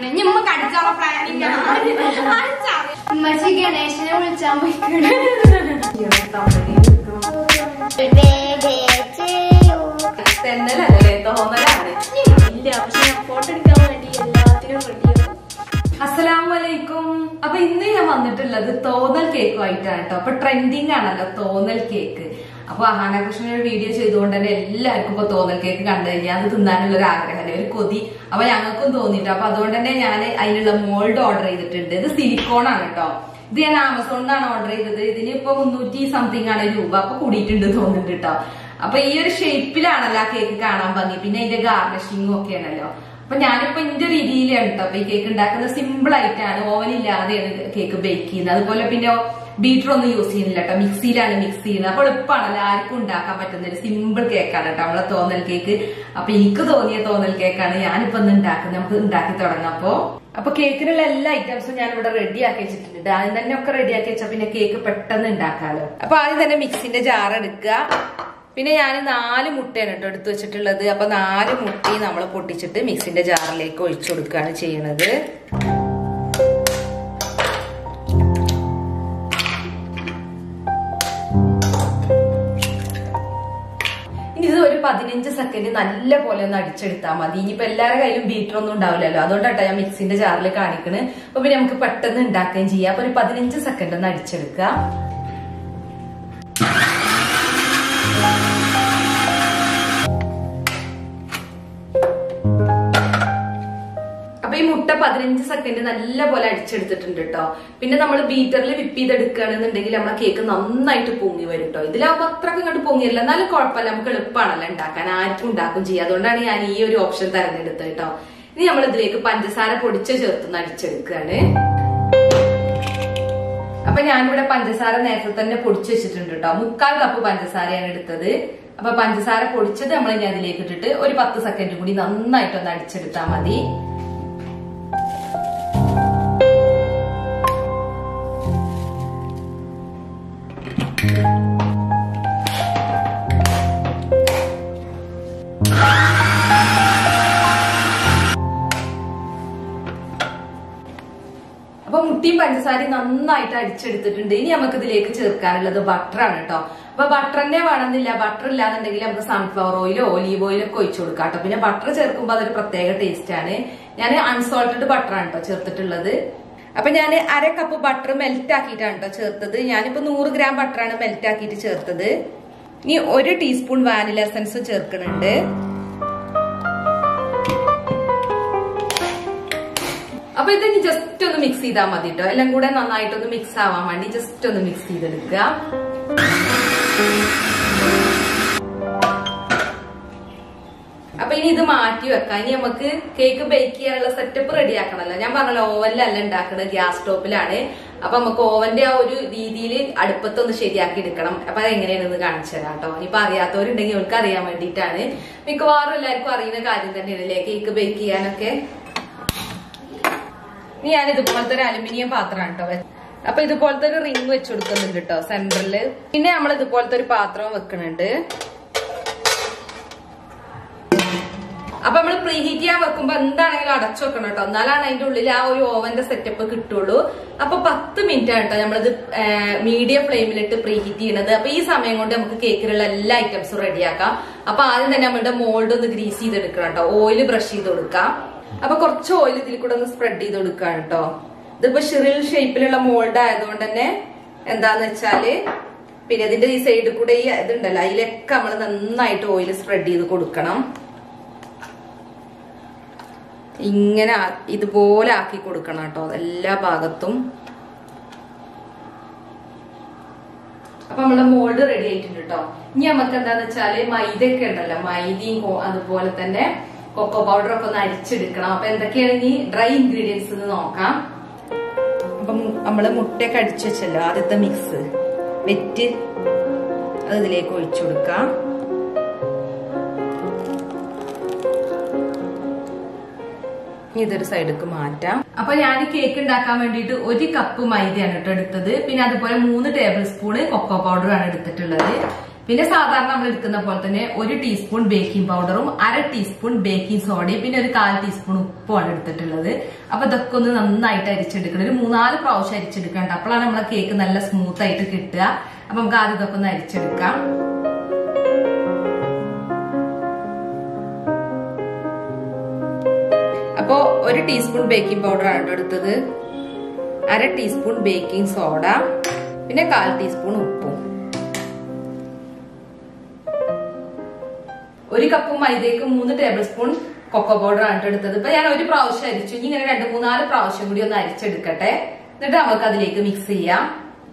Planning ഇനി ഉമ്മ കടിച്ചുള്ള planning ഉമ്മച്ചി ഗണേശനെ വിളിച്ചാൻ പോയിക്കണ തെന്നലല്ലേ തോന്നലാണ് ഇല്ല പക്ഷെ ഞാൻ ഫോട്ടോ എടുക്കാൻ വേണ്ടി എല്ലാത്തിനും റെഡിയാണ് അസ്സലാമലൈക്കും അപ്പൊ ഇന്ന് ഞാൻ വന്നിട്ടുള്ളത് തോന്നൽ കേക്കുമായിട്ടാണ് കേട്ടോ അപ്പൊ ട്രെൻഡിങ് ആണല്ലോ തോന്നൽ കേക്ക് അപ്പൊ അഹാനകൃഷ്ണൻ ഒരു വീഡിയോ ചെയ്തുകൊണ്ട് തന്നെ എല്ലാവർക്കും ഇപ്പൊ തോന്നൽ കേക്ക് കണ്ടു കഴിഞ്ഞാൽ അത് തിന്നാനുള്ള ഒരു ആഗ്രഹം ഒരു കൊതി അപ്പൊ ഞങ്ങൾക്കും തോന്നിയിട്ട് അപ്പൊ അതുകൊണ്ട് തന്നെ ഞാൻ അതിനുള്ള മോൾഡ് ഓർഡർ ചെയ്തിട്ടുണ്ട് ഇത് സിലിക്കോൺ ആണ് കേട്ടോ ഇത് ഞാൻ ആമസോണിന്നാണ് ഓർഡർ ചെയ്തത് ഇതിന് ഇപ്പൊ മുന്നൂറ്റി സംതിങ് ആണ് രൂപ അപ്പൊ കൂടിയിട്ടുണ്ട് തോന്നുന്നുണ്ട് കേട്ടോ അപ്പൊ ഈ ഒരു ഷേപ്പിലാണല്ലോ ആ കേക്ക് കാണാൻ ഭംഗി പിന്നെ അതിന്റെ ഗാർണിഷിങ്ങും ഒക്കെ ആണല്ലോ അപ്പൊ ഞാനിപ്പോ എന്റെ രീതിയിലാണ് കേട്ടോ അപ്പൊ ഈ കേക്ക് ഉണ്ടാക്കുന്നത് സിമ്പിൾ ആയിട്ടാണ് ഓവൻ ഇല്ലാതെയാണ് കേക്ക് ബേക്ക് ചെയ്യുന്നത് അതുപോലെ പിന്നെ ബീറ്റർ ഒന്നും യൂസ് ചെയ്യുന്നില്ല കേട്ടോ മിക്സിയിലാണ് മിക്സ് ചെയ്യുന്നത് അപ്പൊ എളുപ്പമാണല്ലോ ആർക്കും ഉണ്ടാക്കാൻ പറ്റുന്ന ഒരു സിമ്പിൾ കേക്കാണ് കേട്ടോ നമ്മളെ തോന്നൽ കേക്ക് അപ്പൊ എനിക്ക് തോന്നിയ തോന്നൽ കേക്കാണ് ഞാനിപ്പോ ഒന്ന് ഉണ്ടാക്കുന്നത് നമുക്ക് ഉണ്ടാക്കി തുടങ്ങാം അപ്പൊ അപ്പൊ കേക്കിനുള്ള എല്ലാ ഐറ്റംസും ഞാൻ ഇവിടെ റെഡി ആക്കി വെച്ചിട്ടുണ്ട് ആദ്യം തന്നെ ഒക്കെ റെഡി ആക്കി വെച്ചാൽ പിന്നെ കേക്ക് പെട്ടെന്ന് ഉണ്ടാക്കാലോ അപ്പൊ ആദ്യം തന്നെ മിക്സിന്റെ ജാർ എടുക്കുക പിന്നെ ഞാൻ നാല് മുട്ടയാണ് കേട്ടോ എടുത്തു വെച്ചിട്ടുള്ളത് അപ്പൊ നാല് മുട്ടയും നമ്മൾ പൊട്ടിച്ചിട്ട് മിക്സിന്റെ ജാറിലേക്ക് ഒഴിച്ചു കൊടുക്കുകയാണ് ചെയ്യണത് ഇനി ഇത് ഒരു പതിനഞ്ച് സെക്കൻഡ് നല്ല പോലെ ഒന്ന് അടിച്ചെടുത്താൽ മതി ഇനിയിപ്പോ എല്ലാവരുടെ കയ്യിലും ബീറ്റർ ഒന്നും ഉണ്ടാവില്ലല്ലോ അതുകൊണ്ടാട്ടോ ഞാൻ മിക്സിന്റെ ജാറിൽ കാണിക്കണ് അപ്പൊ പിന്നെ നമുക്ക് പെട്ടെന്ന് ഉണ്ടാക്കുകയും ചെയ്യാം അപ്പൊ ഒരു പതിനഞ്ച് സെക്കൻഡ് ഒന്ന് അടിച്ചെടുക്കുക അപ്പൊ ഈ മുട്ട പതിനഞ്ച് സെക്കൻഡ് നല്ല പോലെ അടിച്ചെടുത്തിട്ടുണ്ട് കേട്ടോ പിന്നെ നമ്മൾ ബീറ്ററിൽ വിപ്പ് ചെയ്തെടുക്കുകയാണെന്നുണ്ടെങ്കിൽ നമ്മളെ കേക്ക് നന്നായിട്ട് പൊങ്ങി വരും കേട്ടോ ഇതിലാവുമ്പോ അത്രക്ക് ഇങ്ങോട്ട് പൊങ്ങിയല്ല എന്നാലും കുഴപ്പമില്ല നമുക്ക് എളുപ്പമാണല്ലോ ഉണ്ടാക്കാൻ ആർക്കും ഉണ്ടാക്കും ചെയ്യാം അതുകൊണ്ടാണ് ഞാൻ ഈ ഒരു ഓപ്ഷൻ തെരഞ്ഞെടുത്തത് കേട്ടോ ഇനി നമ്മൾ ഇതിലേക്ക് പഞ്ചസാര പൊടിച്ച് ചേർത്ത് അടിച്ചെടുക്കുകയാണ് അപ്പൊ ഞാനിവിടെ പഞ്ചസാര നേരത്തെ തന്നെ പൊടിച്ചു വെച്ചിട്ടുണ്ട് കേട്ടോ മുക്കാൽ കപ്പ് പഞ്ചസാരയാണ് എടുത്തത് അപ്പൊ പഞ്ചസാര പൊടിച്ചത് നമ്മൾ ഇനി അതിലേക്ക് ഇട്ടിട്ട് ഒരു പത്ത് സെക്കൻഡ് കൂടി നന്നായിട്ട് ഒന്ന് അടിച്ചെടുത്താൽ മതി അപ്പൊ മുട്ടിയും പഞ്ചസാരയും നന്നായിട്ട് അടിച്ചെടുത്തിട്ടുണ്ട് ഇനി നമുക്ക് ഇതിലേക്ക് ചേർക്കാനുള്ളത് ബട്ടറാണ് കേട്ടോ അപ്പൊ ബട്ടർ തന്നെ വേണമെന്നില്ല ബട്ടർ ഇല്ലാന്നുണ്ടെങ്കിൽ നമുക്ക് സൺഫ്ലവർ ഓയിലോ ഒലീവ് ഓയിലോ ഒക്കെ ഒഴിച്ചു കൊടുക്കാം കേട്ടോ പിന്നെ ബട്ടർ ചേർക്കുമ്പോൾ അതൊരു പ്രത്യേക ടേസ്റ്റ് ആണ് ഞാൻ അൺസോൾട്ടഡ് ബട്ടറാണ് കേട്ടോ ചേർത്തിട്ടുള്ളത് അപ്പൊ ഞാൻ അര കപ്പ് ബട്ടർ മെൽറ്റ് ആക്കിയിട്ടാണ് കേട്ടോ ചേർത്തത് ഞാനിപ്പോ നൂറ് ഗ്രാം ബട്ടറാണ് മെൽറ്റ് ആക്കിയിട്ട് ചേർത്തത് ഇനി ഒരു ടീസ്പൂൺ വാനില എസൻസ് ചേർക്കുന്നുണ്ട് അപ്പൊ ഇത് ഇനി ജസ്റ്റ് ഒന്ന് മിക്സ് ചെയ്താൽ മതി കേട്ടോ എല്ലാം കൂടെ നന്നായിട്ടൊന്ന് മിക്സ് ആവാൻ വേണ്ടി ജസ്റ്റ് ഒന്ന് മിക്സ് ചെയ്തെടുക്കുക അപ്പൊ ഇനി ഇത് മാറ്റി വെക്കാം ഇനി നമുക്ക് കേക്ക് ബേക്ക് ചെയ്യാനുള്ള സെറ്റപ്പ് റെഡി ആക്കണല്ലോ ഞാൻ പറഞ്ഞല്ലോ ഓവനിലല്ല ഉണ്ടാക്കുന്നത് ഗ്യാസ് സ്റ്റോപ്പിലാണ് അപ്പൊ നമുക്ക് ഓവന്റെ ആ ഒരു രീതിയിൽ അടുപ്പത്തൊന്ന് ശരിയാക്കി എടുക്കണം അപ്പൊ അത് എങ്ങനെയാണെന്ന് കാണിച്ചു തരാം കേട്ടോ ഇനിയിപ്പൊ അറിയാത്തവരുണ്ടെങ്കിൽ അവർക്ക് അറിയാൻ വേണ്ടിയിട്ടാണ് മിക്കവാറും എല്ലാവർക്കും അറിയുന്ന കാര്യം തന്നെയാണല്ലേ കേക്ക് ബേക്ക് ചെയ്യാനൊക്കെ ഇനി ഞാൻ ഇതുപോലത്തെ ഒരു അലുമിനിയം പാത്രമാണ് കേട്ടോ അപ്പൊ ഇതുപോലത്തെ ഒരു റിങ് വെച്ച് കൊടുക്കുന്നുണ്ട് കേട്ടോ സെന്ററിൽ പിന്നെ നമ്മൾ ഇതുപോലത്തെ ഒരു പാത്രം വെക്കുന്നുണ്ട് അപ്പൊ നമ്മൾ പ്രീ ഹീറ്റ് ചെയ്യാൻ വെക്കുമ്പോ എന്താണെങ്കിലും അടച്ചു വെക്കണം കേട്ടോ എന്നാലാണ് അതിന്റെ ഉള്ളിൽ ആ ഒരു ഓവന്റെ സെറ്റപ്പ് കിട്ടുള്ളൂ അപ്പൊ പത്ത് മിനിറ്റ് ആണ് കേട്ടോ നമ്മളിത് മീഡിയം ഫ്ലെയിമിലിട്ട് പ്രീ ഹീറ്റ് ചെയ്യണത് അപ്പൊ ഈ സമയം കൊണ്ട് നമുക്ക് കേക്കിലുള്ള എല്ലാ ഐറ്റംസും റെഡിയാക്കാം അപ്പൊ ആദ്യം തന്നെ നമ്മളുടെ മോൾഡ് ഒന്ന് ഗ്രീസ് ചെയ്തെടുക്കണം കേട്ടോ ഓയിൽ ബ്രഷ് ചെയ്ത് കൊടുക്കാം അപ്പൊ കുറച്ച് ഓയിൽ ഇതിൽ കൂടെ ഒന്ന് സ്പ്രെഡ് ചെയ്ത് കൊടുക്കാണ് കേട്ടോ ഇതിപ്പോ ഷിറിൽ ഷേപ്പിലുള്ള മോൾഡ് ആയതുകൊണ്ട് തന്നെ എന്താന്ന് വെച്ചാല് പിന്നെ ഇതിന്റെ ഈ സൈഡിൽ കൂടെ ഈ ഇതുണ്ടല്ലോ അതിലൊക്കെ നമ്മൾ നന്നായിട്ട് ഓയിൽ സ്പ്രെഡ് ചെയ്ത് കൊടുക്കണം ഇങ്ങനെ ആ- ഇതുപോലെ ആക്കി കൊടുക്കണം കേട്ടോ എല്ലാ ഭാഗത്തും അപ്പൊ നമ്മുടെ മോൾഡ് റെഡി ആയിട്ടുണ്ട് കേട്ടോ ഇനി നമുക്ക് എന്താന്ന് വെച്ചാല് മൈദ ഒക്കെ ഉണ്ടല്ലോ മൈദയും കോ- അതുപോലെ തന്നെ കൊക്കോ പൗഡർ ഒക്കെ ഒന്ന് അരിച്ചെടുക്കണം അപ്പൊ എന്തൊക്കെയാണ് ഇനി ഡ്രൈ ഇൻഗ്രീഡിയൻസ് എന്ന് നോക്കാം അപ്പം നമ്മള് മുട്ടയൊക്കെ അടിച്ചു വെച്ചല്ലോ ആദ്യത്തെ മിക്സ് വെറ്റ് അത് ഇതിലേക്ക് ഒഴിച്ചു കൊടുക്കാം ഇനി ഇതൊരു സൈഡിലേക്ക് മാറ്റാം അപ്പൊ ഞാൻ കേക്ക് ഉണ്ടാക്കാൻ വേണ്ടിയിട്ട് ഒരു കപ്പ് മൈദയാണ് കേട്ടോ എടുത്തത് പിന്നെ അതുപോലെ മൂന്ന് ടേബിൾ സ്പൂണ് കൊക്കോ പൗഡർ ആണ് എടുത്തിട്ടുള്ളത് പിന്നെ സാധാരണ നമ്മൾ എടുക്കുന്ന പോലെ തന്നെ ഒരു ടീസ്പൂൺ ബേക്കിംഗ് പൗഡറും അര ടീസ്പൂൺ ബേക്കിംഗ് സോഡയും പിന്നെ ഒരു കാൽ ടീസ്പൂൺ ഉപ്പുമാണ് എടുത്തിട്ടുള്ളത് അപ്പൊ ഇതൊക്കെ ഒന്ന് നന്നായിട്ട് അരിച്ചെടുക്കണം ഒരു മൂന്നാല് പ്രാവശ്യം അരിച്ചെടുക്കണ്ട അപ്പോഴാണ് നമ്മളെ കേക്ക് നല്ല സ്മൂത്ത് ആയിട്ട് കിട്ടുക അപ്പൊ നമുക്ക് ആദ്യം ഇതൊക്കെ ഒന്ന് അരിച്ചെടുക്കാം അപ്പോ ഒരു ടീസ്പൂൺ ബേക്കിംഗ് പൗഡർ ആണ് എടുത്തത് അര ടീസ്പൂൺ ബേക്കിംഗ് സോഡ പിന്നെ കാൽ ടീസ്പൂൺ ഉപ്പും ഒരു കപ്പ് മൈദയ്ക്ക് മൂന്ന് ടേബിൾ സ്പൂൺ കൊക്കോ പൗഡർ ആണ് എടുത്തത് ഇപ്പൊ ഞാൻ ഒരു പ്രാവശ്യം അരിച്ചു ഇനി ഇങ്ങനെ രണ്ട് മൂന്നാല് പ്രാവശ്യം കൂടി ഒന്ന് അരിച്ചെടുക്കട്ടെ എന്നിട്ട് നമുക്ക് അതിലേക്ക് മിക്സ് ചെയ്യാം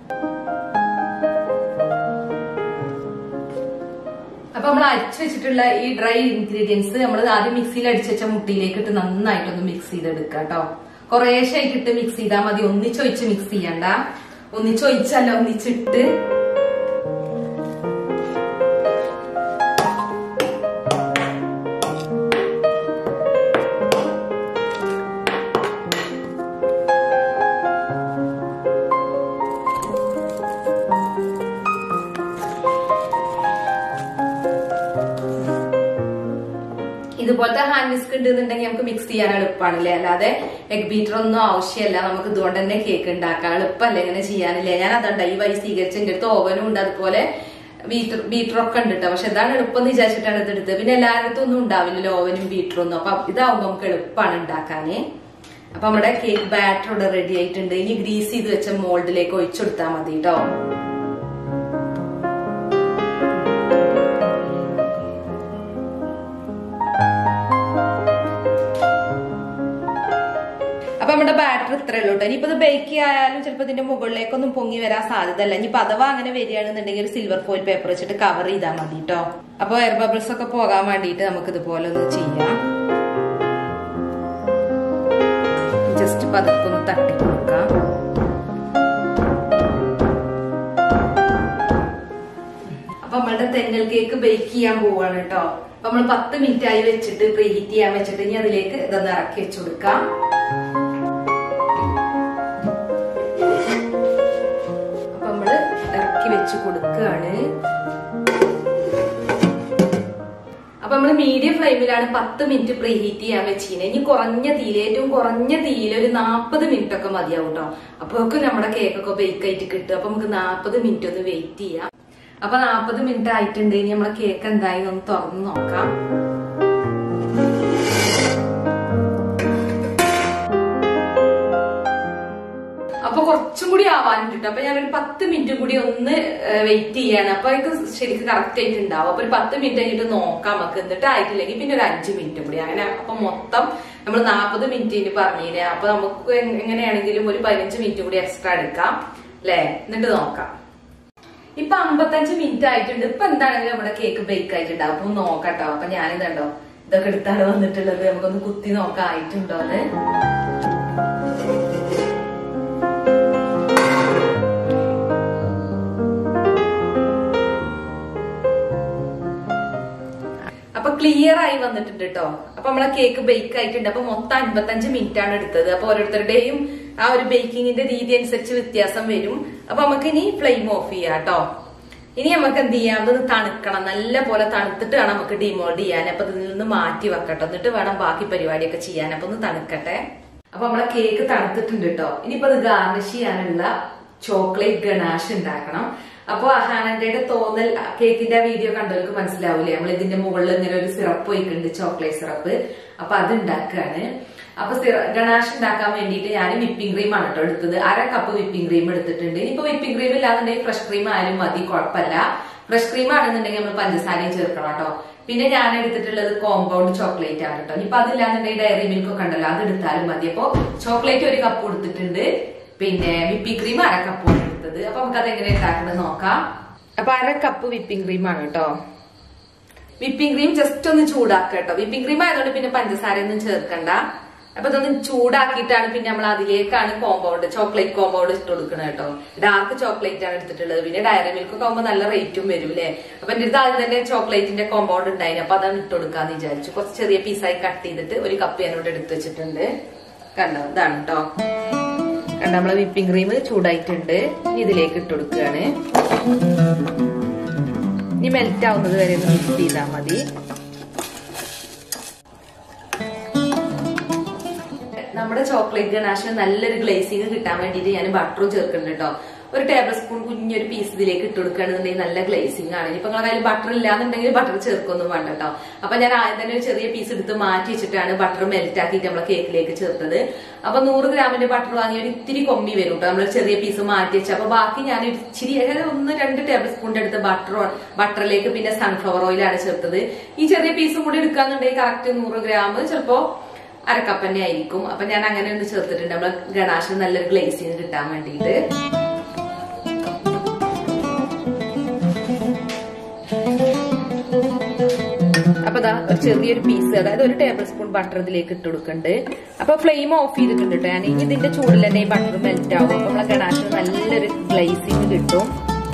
അപ്പൊ നമ്മൾ അരിച്ചു വെച്ചിട്ടുള്ള ഈ ഡ്രൈ ഇൻഗ്രീഡിയൻസ് നമ്മൾ ആദ്യം മിക്സിയിൽ അടിച്ചു വെച്ച മുട്ടിയിലേക്ക് ഇട്ട് നന്നായിട്ടൊന്ന് മിക്സ് ചെയ്തെടുക്കുക കേട്ടോ കുറേശ്ശായിട്ട് ഇട്ട് മിക്സ് ചെയ്താൽ മതി ഒന്നിച്ചൊഴിച്ച് മിക്സ് ചെയ്യണ്ട ഒന്നിച്ചൊഴിച്ചല്ല ഒന്നിച്ചിട്ട് ഇതുപോലത്തെ ഹാൻഡ് വിസ്ക് ഉണ്ടെന്നുണ്ടെങ്കിൽ നമുക്ക് മിക്സ് ചെയ്യാൻ എളുപ്പമാണല്ലേ അല്ലാതെ എഗ് ബീറ്റർ ഒന്നും ആവശ്യമല്ല നമുക്ക് ഇതുകൊണ്ട് തന്നെ കേക്ക് ഉണ്ടാക്കാം എളുപ്പമല്ല ഇങ്ങനെ ചെയ്യാനില്ലേ ഞാൻ അതുണ്ട് ഈ വഴി സ്വീകരിച്ച എന്റെ അടുത്ത് ഓവനും ഉണ്ട് അതുപോലെ ബീറ്റർ ബീറ്റർ ഒക്കെ ഉണ്ട് കേട്ടോ പക്ഷെ ഇതാണ് എളുപ്പം എന്ന് വിചാരിച്ചിട്ടാണ് ഇത് എടുത്തത് പിന്നെ എല്ലായിടത്തും ഒന്നും ഉണ്ടാവില്ലല്ലോ ഓവനും ബീറ്ററും ഒന്നും അപ്പൊ ഇതാവുമ്പോ നമുക്ക് എളുപ്പമാണ് ഉണ്ടാക്കാന് അപ്പൊ നമ്മുടെ കേക്ക് ബാറ്റർ ഇവിടെ റെഡി ആയിട്ടുണ്ട് ഇനി ഗ്രീസ് ചെയ്ത് വെച്ച മോൾഡിലേക്ക് ഒഴിച്ചെടുത്താൽ മതി കേട്ടോ അപ്പൊ നമ്മുടെ ബാറ്റർ ഇത്രേ ഉള്ളൂ കേട്ടോ ഇനിയിപ്പോ ഇത് ബേക്ക് ആയാലും ചിലപ്പോൾ ഇതിന്റെ മുകളിലേക്കൊന്നും പൊങ്ങി വരാൻ സാധ്യതയല്ല ഇനിയിപ്പോ അഥവാ അങ്ങനെ വരികയാണെന്നുണ്ടെങ്കിൽ ഒരു സിൽവർ ഫോയിൽ പേപ്പർ വെച്ചിട്ട് കവർ ചെയ്താൽ മതി കേട്ടോ അപ്പൊ എയർ ബബിൾസ് ഒക്കെ പോകാൻ വേണ്ടിയിട്ട് നമുക്ക് ഇതുപോലെ ഒന്ന് ചെയ്യാം ജസ്റ്റ് പതുക്കെ ഒന്ന് തട്ടി കൊടുക്കാം അപ്പൊ നമ്മളുടെ തെന്നൽ കേക്ക് ബേക്ക് ചെയ്യാൻ പോവാണ് കേട്ടോ അപ്പൊ നമ്മൾ പത്ത് മിനിറ്റ് ആയി വെച്ചിട്ട് പ്രീ ഹീറ്റ് ചെയ്യാൻ വെച്ചിട്ട് ഇനി അതിലേക്ക് ഇതൊന്ന് ഇറക്കി വെച്ചു കൊടുക്കാം അപ്പൊ നമ്മള് ഇറക്കി വെച്ച് കൊടുക്കുകയാണ് അപ്പൊ നമ്മള് മീഡിയം ഫ്ലെയിമിലാണ് പത്ത് മിനിറ്റ് പ്രീ ഹീറ്റ് ചെയ്യാൻ വെച്ചിരുന്നത് ഇനി കുറഞ്ഞ തീയിൽ ഏറ്റവും കുറഞ്ഞ തീയിൽ ഒരു നാൽപ്പത് മിനിറ്റ് ഒക്കെ മതിയാവും കേട്ടോ അപ്പോഴൊക്കെ നമ്മുടെ കേക്കൊക്കെ ബേക്ക് ആയിട്ട് കിട്ടും അപ്പൊ നമുക്ക് നാൽപ്പത് മിനിറ്റ് ഒന്ന് വെയിറ്റ് ചെയ്യാം അപ്പൊ നാൽപ്പത് മിനിറ്റ് ആയിട്ടുണ്ട് ഇനി നമ്മളെ കേക്ക് എന്തായി ഒന്ന് തുറന്ന് നോക്കാം അപ്പൊ കുറച്ചും കൂടി ആവാനുണ്ട് അപ്പൊ ഞാനൊരു പത്ത് മിനിറ്റ് കൂടി ഒന്ന് വെയിറ്റ് ചെയ്യാണ് അപ്പൊ എനിക്ക് ശരിക്കും കറക്റ്റ് ആയിട്ട് ഉണ്ടാവും അപ്പൊ ഒരു പത്ത് മിനിറ്റ് കഴിഞ്ഞിട്ട് നോക്കാം നമുക്ക് എന്നിട്ട് ആയിട്ടില്ലെങ്കിൽ പിന്നെ ഒരു അഞ്ച് മിനിറ്റ് കൂടി അങ്ങനെ അപ്പൊ മൊത്തം നമ്മൾ നാൽപ്പത് മിനിറ്റിന് പറഞ്ഞില്ലേ അപ്പൊ നമുക്ക് എങ്ങനെയാണെങ്കിലും ഒരു പതിനഞ്ച് മിനിറ്റ് കൂടി എക്സ്ട്രാ എടുക്കാം അല്ലേ എന്നിട്ട് നോക്കാം ഇപ്പൊ അമ്പത്തഞ്ച് മിനിറ്റ് ആയിട്ടുണ്ട് ഇപ്പൊ എന്താണെങ്കിലും നമ്മുടെ കേക്ക് ബേക്ക് ആയിട്ടുണ്ടാവും അപ്പൊ നോക്കട്ടോ അപ്പൊ ഞാനിതുണ്ടോ ഇതൊക്കെ എടുത്താണ് വന്നിട്ടുള്ളത് നമുക്കൊന്ന് കുത്തി നോക്കാം ആയിട്ടുണ്ടോ അത് അപ്പൊ ക്ലിയർ ആയി വന്നിട്ടുണ്ട് കേട്ടോ അപ്പൊ നമ്മളെ കേക്ക് ബേക്ക് ആയിട്ടുണ്ട് അപ്പൊ മൊത്തം അൻപത്തഞ്ച് മിനിറ്റ് ആണ് എടുത്തത് അപ്പൊ ഓരോരുത്തരുടെയും ആ ഒരു ബേക്കിങ്ങിന്റെ രീതി അനുസരിച്ച് വ്യത്യാസം വരും അപ്പൊ നമുക്ക് ഇനി ഫ്ലെയിം ഓഫ് ചെയ്യാം കേട്ടോ ഇനി നമുക്ക് എന്ത് ചെയ്യാം അതൊന്ന് തണുക്കണം നല്ല പോലെ തണുത്തിട്ട് വേണം നമുക്ക് ഡിമോൾഡ് ചെയ്യാൻ അപ്പൊ ഇതിൽ നിന്ന് മാറ്റി വെക്കട്ടോ എന്നിട്ട് വേണം ബാക്കി പരിപാടിയൊക്കെ ചെയ്യാൻ അപ്പൊ ഒന്ന് തണുക്കട്ടെ അപ്പൊ നമ്മളെ കേക്ക് തണുത്തിട്ടുണ്ട് കേട്ടോ ഇനിയിപ്പോ അത് ഗാർണിഷ് ചെയ്യാനുള്ള ചോക്ലേറ്റ് ഗണാഷ് ഉണ്ടാക്കണം അപ്പൊ അഹാനന്റെ തോന്നൽ കേക്കിന്റെ വീഡിയോ കണ്ടവർക്ക് മനസ്സിലാവൂലേ നമ്മൾ ഇതിന്റെ മുകളിൽ ഇങ്ങനെ ഒരു സിറപ്പ് ഒഴിക്കുന്നുണ്ട് ചോക്ലേറ്റ് സിറപ്പ് അപ്പൊ അത് ഉണ്ടാക്കുകയാണ് അപ്പൊ ഗണാഷ് ഉണ്ടാക്കാൻ വേണ്ടിയിട്ട് ഞാൻ വിപ്പിംഗ് ക്രീം ആണ് കേട്ടോ എടുത്തത് അര കപ്പ് വിപ്പിംഗ് ക്രീം എടുത്തിട്ടുണ്ട് ഇനിയിപ്പോ വിപ്പിംഗ് ക്രീം ഇല്ലാന്നുണ്ടെങ്കിൽ ഫ്രഷ് ക്രീം ആയാലും മതി കുഴപ്പമില്ല ഫ്രഷ് ക്രീം ആണെന്നുണ്ടെങ്കിൽ നമ്മൾ പഞ്ചസാരയും ചേർക്കണം കേട്ടോ പിന്നെ ഞാൻ എടുത്തിട്ടുള്ളത് കോമ്പൗണ്ട് ചോക്ലേറ്റ് ആണ് കേട്ടോ ഇനിയിപ്പോ അതില്ലാന്നുണ്ടെങ്കിൽ ഡയറി മിൽക്ക് ഒക്കെ ഉണ്ടല്ലോ അത് എടുത്താലും മതി അപ്പൊ ചോക്ലേറ്റ് ഒരു കപ്പ് എടുത്തിട്ടുണ്ട് പിന്നെ വിപ്പിംഗ് ക്രീം അര കപ്പ് എടുത്തത് അപ്പൊ നമുക്ക് അത് എങ്ങനെ ഉണ്ടാക്കുന്നത് നോക്കാം അപ്പൊ അര കപ്പ് വിപ്പിംഗ് ക്രീം ആണ് കേട്ടോ വിപ്പിംഗ് ക്രീം ജസ്റ്റ് ഒന്ന് ചൂടാക്കുക കേട്ടോ വിപ്പിംഗ് ക്രീം ആയതുകൊണ്ട് പിന്നെ പഞ്ചസാര ഒന്നും ചേർക്കണ്ട അപ്പൊ ഇതൊന്ന് ചൂടാക്കിയിട്ടാണ് പിന്നെ നമ്മൾ അതിലേക്കാണ് കോമ്പൗണ്ട് ചോക്ലേറ്റ് കോമ്പൗണ്ട് ഇട്ട് കൊടുക്കുന്നത് കേട്ടോ ഡാർക്ക് ചോക്ലേറ്റ് ആണ് എടുത്തിട്ടുള്ളത് പിന്നെ ഡയറി മിൽക്ക് ഒക്കെ ആകുമ്പോൾ നല്ല റേറ്റും വരും അല്ലേ അപ്പൊ എന്റെ അടുത്ത് ആദ്യം തന്നെ ചോക്ലേറ്റിന്റെ കോമ്പൗണ്ട് ഉണ്ടായിരുന്നു അപ്പൊ അതാണ് ഇട്ട് കൊടുക്കാന്ന് വിചാരിച്ചു കുറച്ച് ചെറിയ പീസായി കട്ട് ചെയ്തിട്ട് ഒരു കപ്പ് ഞാനിവിടെ എടുത്ത് വെച്ചിട്ടുണ്ട് കണ്ടോ ഇതാണ് കേട്ടോ കണ്ട നമ്മളെ വിപ്പിംഗ് ക്രീം ചൂടായിട്ടുണ്ട് ഇനി ഇതിലേക്ക് ഇട്ട് കൊടുക്കുകയാണ് ഇനി മെൽറ്റ് ആവുന്നത് വരെ ഒന്ന് മിക്സ് ചെയ്താൽ മതി നമ്മുടെ ചോക്ലേറ്റ് ഗണാഷിന് നല്ലൊരു ഗ്ലേസിങ് കിട്ടാൻ വേണ്ടിയിട്ട് ഞാൻ ബട്ടറും ചേർക്കുന്നുണ്ട് കേട്ടോ ഒരു ടേബിൾ സ്പൂൺ കുഞ്ഞൊരു പീസ് ഇതിലേക്ക് ഇട്ട് കൊടുക്കുകയാണെന്നുണ്ടെങ്കിൽ നല്ല ഗ്ലേസിങ് ആണ് ഇപ്പൊ നിങ്ങളുടെ കയ്യിൽ ബട്ടർ ഇല്ലാന്നുണ്ടെങ്കിൽ ബട്ടർ ചേർക്കൊന്നും വേണ്ട കേട്ടോ അപ്പൊ ഞാൻ ആദ്യം തന്നെ ഒരു ചെറിയ പീസ് എടുത്ത് മാറ്റി വെച്ചിട്ടാണ് ബട്ടർ മെൽറ്റ് ആക്കിയിട്ട് നമ്മളെ കേക്കിലേക്ക് ചേർത്തത് അപ്പൊ നൂറ് ഗ്രാമിന്റെ ബട്ടർ വാങ്ങി ഒരു ഇത്തിരി കൊമ്മി വരും കേട്ടോ നമ്മൾ ചെറിയ പീസ് മാറ്റി വെച്ച അപ്പൊ ബാക്കി ഞാൻ ഒരു ഇച്ചിരി അതായത് ഒന്ന് രണ്ട് ടേബിൾ സ്പൂണിന്റെ അടുത്ത് ബട്ടർ ബട്ടറിലേക്ക് പിന്നെ സൺഫ്ലവർ ഓയിലാണ് ചേർത്തത് ഈ ചെറിയ പീസും കൂടി എടുക്കാന്നുണ്ടെങ്കിൽ കറക്റ്റ് നൂറ് ഗ്രാം ചിലപ്പോ അരക്കപ്പ് തന്നെ ആയിരിക്കും അപ്പൊ ഞാൻ അങ്ങനെ ഒന്ന് ചേർത്തിട്ടുണ്ട് നമ്മളെ ഗണാശിന് നല്ലൊരു ഗ്ലേസിങ് കിട്ടാൻ വേണ്ടിയിട്ട് അപ്പൊ ദാ ഒരു ചെറിയൊരു പീസ് അതായത് ഒരു ടേബിൾ സ്പൂൺ ബട്ടർ ഇതിലേക്ക് ഇട്ട് കൊടുക്കുന്നുണ്ട് അപ്പൊ ഫ്ലെയിം ഓഫ് ചെയ്തിട്ടുണ്ട് കേട്ടോ ഞാൻ ഇനി ഇതിന്റെ ചൂടിൽ തന്നെ ഈ ബട്ടർ മെൽറ്റ് ആവും അപ്പൊ നമ്മളെ ഗണാശിന് നല്ലൊരു ഗ്ലേസിങ് കിട്ടും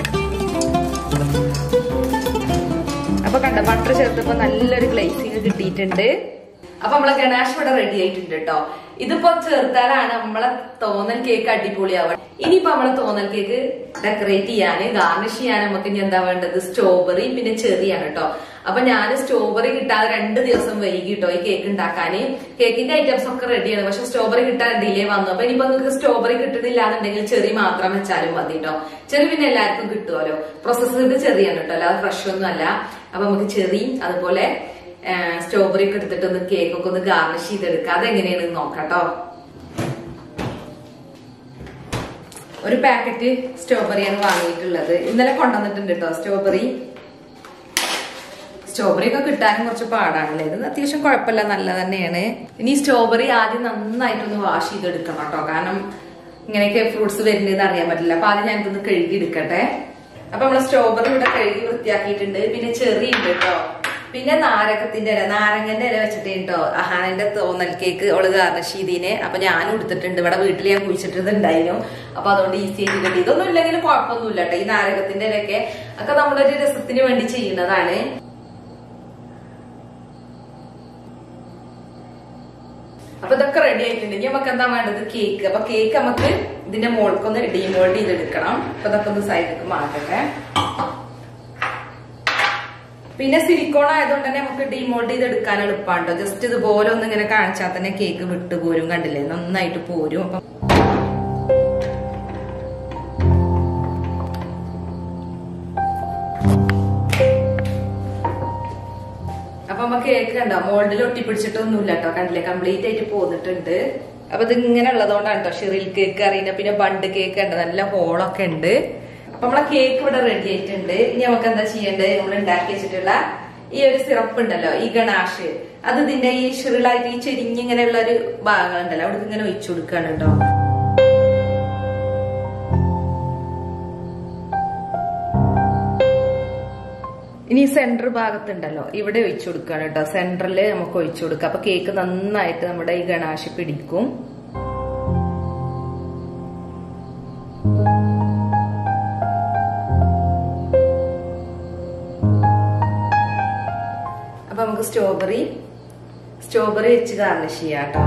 അപ്പൊ കണ്ട ബട്ടർ ചേർത്തപ്പോ നല്ലൊരു ഗ്ലേസിങ് കിട്ടിയിട്ടുണ്ട് അപ്പൊ നമ്മളെ ഗണാഷ് ഇവിടെ റെഡി ആയിട്ടുണ്ട് കേട്ടോ ഇതിപ്പോ ചേർത്താലാണ് നമ്മളെ തോന്നൽ കേക്ക് അടിപൊളിയാവുക ഇനിയിപ്പോ നമ്മളെ തോന്നൽ കേക്ക് ഡെക്കറേറ്റ് ചെയ്യാന് ഗാർണിഷ് ചെയ്യാൻ നമുക്ക് ഇനി എന്താ വേണ്ടത് സ്ട്രോബെറി പിന്നെ ചെറിയാണ് കേട്ടോ അപ്പൊ ഞാൻ സ്ട്രോബെറി കിട്ടാതെ രണ്ട് ദിവസം വൈകി കേട്ടോ ഈ കേക്ക് ഉണ്ടാക്കാന് കേക്കിന്റെ ഐറ്റംസ് ഒക്കെ റെഡിയാണ് പക്ഷെ സ്ട്രോബെറി കിട്ടാൻ ഡിലേ വന്നു അപ്പൊ ഇനിയിപ്പോ നിങ്ങൾക്ക് സ്ട്രോബെറി കിട്ടുന്നില്ല എന്നുണ്ടെങ്കിൽ ചെറി മാത്രം വെച്ചാലും മതി കേട്ടോ ചെറി പിന്നെ എല്ലാവർക്കും കിട്ടുമല്ലോ പ്രോസസ് ചെയ്ത് ചെറിയാണ് കേട്ടോ അല്ലാതെ ഫ്രഷ് ഒന്നും അല്ല അപ്പൊ നമുക്ക് ചെറി അതുപോലെ സ്ട്രോബെറി ഒക്കെ എടുത്തിട്ട് ഒന്ന് കേക്ക് ഒക്കെ ഒന്ന് ഗാർണിഷ് ചെയ്തെടുക്കുക അതെങ്ങനെയാണെന്ന് നോക്കാം കേട്ടോ ഒരു പാക്കറ്റ് സ്ട്രോബെറിയാണ് വാങ്ങിയിട്ടുള്ളത് ഇന്നലെ കൊണ്ടുവന്നിട്ടുണ്ട് കേട്ടോ സ്ട്രോബെറി സ്ട്രോബെറി ഒക്കെ കിട്ടാനും കുറച്ച് പാടാണല്ലേ ഇത് അത്യാവശ്യം കുഴപ്പമില്ല നല്ല തന്നെയാണ് ഇനി സ്ട്രോബെറി ആദ്യം നന്നായിട്ടൊന്ന് വാഷ് ചെയ്തെടുക്കണം കേട്ടോ കാരണം ഇങ്ങനെയൊക്കെ ഫ്രൂട്ട്സ് വരുന്നതെന്ന് അറിയാൻ പറ്റില്ല അപ്പൊ ആദ്യം ഞാൻ ഇതൊന്ന് കഴുകി എടുക്കട്ടെ അപ്പൊ നമ്മള് സ്ട്രോബെറി ഇവിടെ കഴുകി വൃത്തിയാക്കിയിട്ടുണ്ട് പിന്നെ ചെറി ഉണ്ട് കേട്ടോ പിന്നെ നാരകത്തിന്റെ ഇല നാരങ്ങന്റെ ഇല വെച്ചിട്ട് കേട്ടോ അഹാനന്റെ തോന്നൽ കേക്ക് അവള് ഗാർണിഷ് ചെയ്തീനെ അപ്പൊ ഞാനും എടുത്തിട്ടുണ്ട് ഇവിടെ വീട്ടിൽ ഞാൻ കുഴിച്ചിട്ടുണ്ടായിരുന്നു അപ്പൊ അതുകൊണ്ട് ഈസി ആയിട്ട് കിട്ടി ഇതൊന്നും ഇല്ലെങ്കിലും കുഴപ്പമൊന്നുമില്ല കേട്ടോ ഈ നാരകത്തിന്റെ ഇലയൊക്കെ ഒക്കെ നമ്മളൊരു രസത്തിന് വേണ്ടി ചെയ്യുന്നതാണ് അപ്പൊ ഇതൊക്കെ റെഡി ആയിട്ടുണ്ട് ഇനി നമുക്ക് എന്താ വേണ്ടത് കേക്ക് അപ്പൊ കേക്ക് നമുക്ക് ഇതിന്റെ മോൾക്കൊന്ന് ഡീമോൾഡ് ചെയ്തെടുക്കണം അപ്പൊ ഇതൊക്കെ ഒന്ന് സൈഡിലേക്ക് മാറ്റട്ടെ പിന്നെ സിലിക്കോൺ ആയതുകൊണ്ട് തന്നെ നമുക്ക് ഡിമോൾഡ് ചെയ്ത് എടുക്കാൻ എളുപ്പമുണ്ടോ ജസ്റ്റ് ഇതുപോലെ ഒന്ന് ഇങ്ങനെ കാണിച്ചാൽ തന്നെ കേക്ക് വിട്ടു പോരും കണ്ടില്ലേ നന്നായിട്ട് പോരും അപ്പം അപ്പൊ നമുക്ക് കേക്ക് കണ്ടോ മോൾഡിൽ ഒട്ടിപ്പിടിച്ചിട്ടൊന്നുമില്ല കേട്ടോ കണ്ടില്ലേ കംപ്ലീറ്റ് ആയിട്ട് പോന്നിട്ടുണ്ട് അപ്പൊ ഇത് ഇങ്ങനെ ഉള്ളതുകൊണ്ടാണ് കേട്ടോ ഷിറിൽ കേക്ക് അറിയുന്ന പിന്നെ ബണ്ട് കേക്ക് ഉണ്ട് നല്ല ഹോളൊക്കെ ഉണ്ട് അപ്പൊ നമ്മളെ കേക്ക് ഇവിടെ റെഡി ആയിട്ടുണ്ട് ഇനി നമുക്ക് എന്താ ചെയ്യേണ്ടത് നമ്മൾ ഉണ്ടാക്കി വെച്ചിട്ടുള്ള ഈ ഒരു സിറപ്പ് ഉണ്ടല്ലോ ഈ ഗണാഷ് അത് ഇതിന്റെ ഈ ഷിറിലായിട്ട് ഈ ചെരിഞ്ഞിങ്ങനെയുള്ള ഒരു ഭാഗങ്ങളുണ്ടല്ലോ അവിടെ ഇങ്ങനെ ഒഴിച്ചു കൊടുക്കുകയാണ് കേട്ടോ ഇനി സെന്റർ ഭാഗത്തുണ്ടല്ലോ ഇവിടെ ഒഴിച്ചു കൊടുക്കുകയാണ് കേട്ടോ സെന്ററിൽ നമുക്ക് ഒഴിച്ചു കൊടുക്കാം അപ്പൊ കേക്ക് നന്നായിട്ട് നമ്മുടെ ഈ ഗണാഷ് പിടിക്കും അപ്പൊ നമുക്ക് സ്ട്രോബെറി സ്ട്രോബെറി വെച്ച് ഗാർണിഷ് ചെയ്യാം കേട്ടോ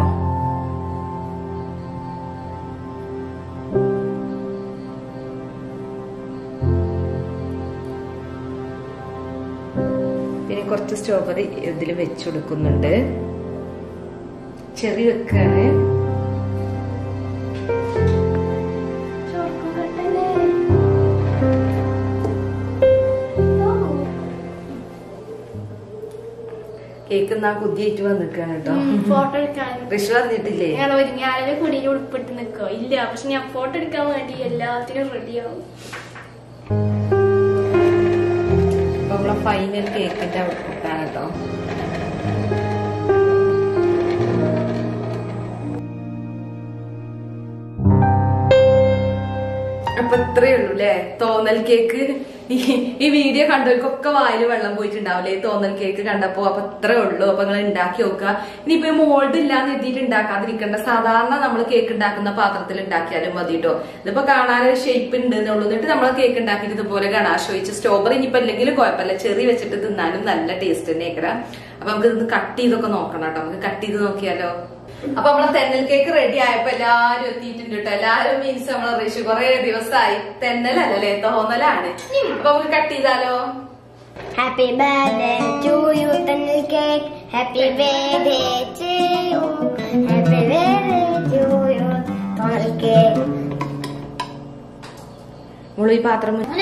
പിന്നെ കുറച്ച് സ്ട്രോബെറി ഇതിൽ വെച്ച് കൊടുക്കുന്നുണ്ട് ചെറി വെക്കാണ് കേക്ക് എന്നാ കുതിയായിട്ട് വന്നിക്കാണ് കേട്ടോ ഫോട്ടോ എടുക്കാൻ ഋഷു അറിഞ്ഞിട്ടില്ലേ ഞാൻ ഒരുങ്ങാലെ കുടിയിൽ ഉൾപ്പെട്ട് നിൽക്കോ ഇല്ല പക്ഷെ ഞാൻ ഫോട്ടോ എടുക്കാൻ വേണ്ടി എല്ലാത്തിനും റെഡിയാവും അപ്പൊ നമ്മളെ ഫൈനൽ കേക്കിന്റെ ഔട്ട്പുട്ടാണ് കേട്ടോ അപ്പൊ ഇത്രയേ ഉള്ളൂ അല്ലേ തോന്നൽ കേക്ക് ഈ ഈ വീഡിയോ കണ്ടവർക്കൊക്കെ വായിൽ വെള്ളം പോയിട്ടുണ്ടാവില്ലേ ഈ തോന്നൽ കേക്ക് കണ്ടപ്പോ അപ്പൊ ഇത്രേ ഉള്ളൂ അപ്പൊ നിങ്ങൾ ഉണ്ടാക്കി നോക്കുക ഇനിയിപ്പോ മോൾഡ് ഇല്ലാന്ന് എഴുതിയിട്ട് ഉണ്ടാക്കാതിരിക്കണ്ട സാധാരണ നമ്മൾ കേക്ക് ഉണ്ടാക്കുന്ന പാത്രത്തിൽ ഉണ്ടാക്കിയാലും മതി കേട്ടോ ഇതിപ്പോ കാണാൻ ഷേപ്പ് ഉണ്ട് എന്നുള്ളൂ എന്നിട്ട് നമ്മൾ കേക്ക് ഉണ്ടാക്കിയിട്ട് ഇതുപോലെ ഗണാശ് ഒഴിച്ച് സ്ട്രോബെറി ഇനിയിപ്പോ ഇല്ലെങ്കിലും കുഴപ്പമില്ല ചെറി വെച്ചിട്ട് തിന്നാനും നല്ല ടേസ്റ്റ് തന്നെയാക്കരാ അപ്പൊ നമുക്ക് ഇതൊന്ന് കട്ട് ചെയ്തൊക്കെ നോക്കണം കേട്ടോ നമുക്ക് കട്ട് ചെയ്ത് നോക്കിയാലോ അപ്പൊ നമ്മളെ തെന്നൽ കേക്ക് റെഡി ആയപ്പോ എല്ലാരും എത്തിയിട്ടുണ്ട് കേട്ടോ എല്ലാരും മീൻസ് നമ്മളെ ഋഷി കുറെ ദിവസമായി തെന്നലല്ലേ തോന്നലാണ് അപ്പൊ നമുക്ക് കട്ട് ചെയ്താലോ Happy birthday to you, Tanil cake. Happy birthday to you. Happy birthday to you, Tanil cake. മോള് ഈ പാത്രം മു-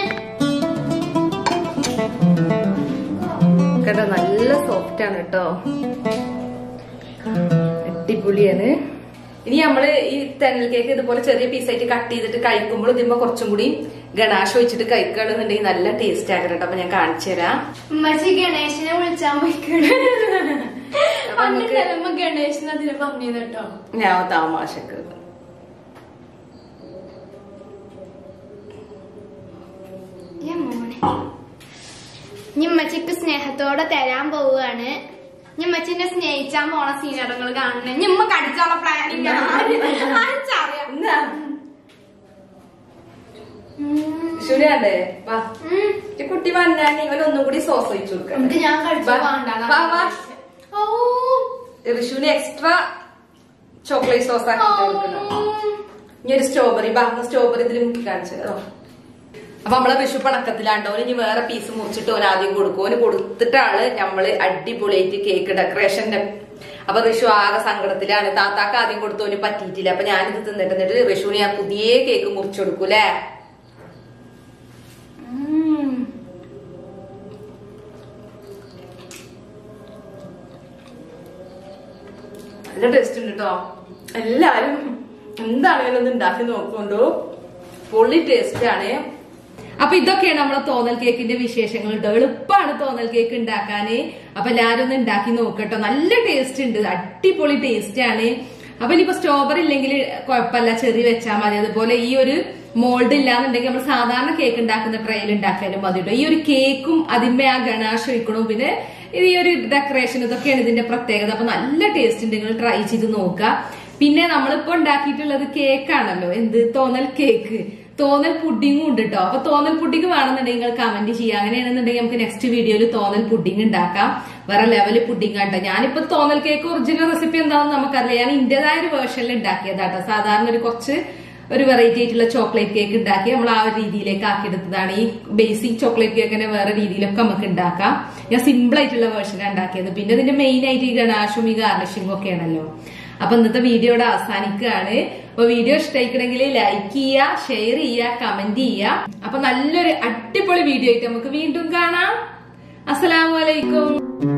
കേട്ടോ നല്ല സോഫ്റ്റ് ആണ് കേട്ടോ അടിപൊളിയാണ് ഇനി നമ്മള് ഈ തെന്നൽ കേക്ക് ഇതുപോലെ ചെറിയ പീസായിട്ട് കട്ട് ചെയ്തിട്ട് കഴിക്കുമ്പോൾ ഇതിമ്പോ കുറച്ചും കൂടി ഗണാശ ഒഴിച്ചിട്ട് കഴിക്കുകയാണെന്നുണ്ടെങ്കിൽ നല്ല ടേസ്റ്റ് ആകട്ടെ കേട്ടോ അപ്പൊ ഞാൻ കാണിച്ചു തരാം ഉമ്മച്ചി ഗണേശനെ വിളിച്ചാൻ പോയിക്കണ് അപ്പൊ നമുക്ക് പണ്ടുണ്ടല്ലോ ഗണേശൻ അതിന് പറഞ്ഞത് കേട്ടോ ഞാൻ താമാശക്ക് ഞമ്മച്ചിക്ക് സ്നേഹത്തോടെ തരാൻ പോവുകയാണ് ഞമ്മച്ചിനെ സ്നേഹിച്ചാൻ പോണ സീനറുകൾ കാണണേ ഞമ്മ കടിച്ചുള്ള പ്ലാനിങ് ആർച്ചറിയാം എന്നാ ശരിയാണ്ടേ വാ ഈ കുട്ടി വന്നാണ് ഇവനൊന്നും കൂടി സോസ് ഒഴിച്ചു കൊടുക്കണം എന്നിട്ട് ഞാൻ കഴിച്ചു വാ, വേണ്ട വാ, വാ. ഓ ഋഷുവിന് എക്സ്ട്രാ ചോക്ലേറ്റ് സോസ് ആക്കിട്ട് കൊടുക്കണം ഇനി ഒരു സ്ട്രോബെറി ബാ സ്ട്രോബെറി ഇതിൽ മുക്കി കാണിച്ചത് അപ്പൊ നമ്മളെ ഋഷു പണക്കത്തിലാണ്ടോ ഇനി വേറെ പീസ് മുറിച്ചിട്ട് ഓൻ ആദ്യം കൊടുക്കും ഓന് കൊടുത്തിട്ടാണ് നമ്മള് അടിപൊളിയായിട്ട് കേക്ക് ഡെക്കറേഷന്റെ അപ്പൊ ഋഷു ആകെ സങ്കടത്തിലാണ് താത്താക്ക് ആദ്യം കൊടുത്തു ഓന് പറ്റിയിട്ടില്ല അപ്പൊ ഞാനിത് തിന്നിട്ട് എന്നിട്ട് ഋഷുവിന് ഞാൻ പുതിയ കേക്ക് മുറിച്ചു കൊടുക്കൂലേ നല്ല ടേസ്റ്റ് ഉണ്ട് കേട്ടോ എല്ലാരും എന്താണെങ്കിലും ഒന്ന് ഉണ്ടാക്കി നോക്കുകൊണ്ടു പൊള്ളി ടേസ്റ്റ് ആണ് അപ്പൊ ഇതൊക്കെയാണ് നമ്മളെ തോന്നൽ കേക്കിന്റെ വിശേഷങ്ങൾ കേട്ടോ എളുപ്പമാണ് തോന്നൽ കേക്ക് ഉണ്ടാക്കാന് അപ്പൊ എല്ലാരും ഒന്ന് ഉണ്ടാക്കി നോക്കട്ടോ നല്ല ടേസ്റ്റ് ഉണ്ട് അടിപൊളി ടേസ്റ്റ് ആണ് അപ്പൊ ഇനിയിപ്പോ സ്ട്രോബെറി ഇല്ലെങ്കിൽ കുഴപ്പമില്ല ചെറി വെച്ചാൽ മതി അതുപോലെ ഈ ഒരു മോൾഡ് ഇല്ലാന്നുണ്ടെങ്കിൽ നമ്മൾ സാധാരണ കേക്ക് ഉണ്ടാക്കുന്ന ട്രെയിൽ ഉണ്ടാക്കാനും മതി കേട്ടോ ഈ ഒരു കേക്കും അതിന്മേ ആ ഗണാശ ഒഴിക്കണവും പിന്നെ ഈ ഒരു ഡെക്കറേഷൻ ഇതൊക്കെയാണ് ഇതിന്റെ പ്രത്യേകത അപ്പൊ നല്ല ടേസ്റ്റ് ഉണ്ട് നിങ്ങൾ ട്രൈ ചെയ്ത് നോക്കുക പിന്നെ നമ്മളിപ്പോ ഉണ്ടാക്കിയിട്ടുള്ളത് കേക്കാണല്ലോ എന്ത് തോന്നൽ കേക്ക് തോന്നൽ പുഡിങ്ങും ഉണ്ട് കേട്ടോ അപ്പൊ തോന്നൽ പുഡിങ് വേണമെന്നുണ്ടെങ്കിൽ നിങ്ങൾ കമന്റ് ചെയ്യുക അങ്ങനെയാണെന്നുണ്ടെങ്കിൽ നമുക്ക് നെക്സ്റ്റ് വീഡിയോയിൽ തോന്നൽ പുഡിങ് ഉണ്ടാക്കാം വേറെ ലെവല് പുഡിങ് ആട്ടോ ഞാനിപ്പോ തോന്നൽ കേക്ക് ഒറിജിനൽ റെസിപ്പി എന്താണെന്ന് നമുക്കറിയാം ഞാൻ ഇന്റേതായ ഒരു വേർഷനിൽ ഉണ്ടാക്കിയതാട്ടോ സാധാരണ ഒരു കുറച്ച് ഒരു വെറൈറ്റി ആയിട്ടുള്ള ചോക്ലേറ്റ് കേക്ക് ഉണ്ടാക്കി നമ്മൾ ആ ഒരു രീതിയിലേക്ക് ആക്കിയെടുത്തതാണ് ഈ ബേസിക് ചോക്ലേറ്റ് കേക്കിനെ വേറെ രീതിയിലൊക്കെ നമുക്ക് ഉണ്ടാക്കാം ഞാൻ സിമ്പിൾ ആയിട്ടുള്ള വേർഷനാണ് ഉണ്ടാക്കിയത് പിന്നെ ഇതിന്റെ മെയിൻ ആയിട്ട് ഈ ഗണാഷും ഈ ഗാർണിഷിംഗും ഒക്കെ ആണല്ലോ അപ്പൊ ഇന്നത്തെ വീഡിയോയുടെ അവസാനിക്കുകയാണ് അപ്പൊ വീഡിയോ ഇഷ്ടമായിക്കണമെങ്കിൽ ലൈക്ക് ചെയ്യുക ഷെയർ ചെയ്യുക കമന്റ് ചെയ്യുക അപ്പൊ നല്ലൊരു അടിപൊളി വീഡിയോ ആയിട്ട് നമുക്ക് വീണ്ടും കാണാം അസ്സലാമലൈക്കും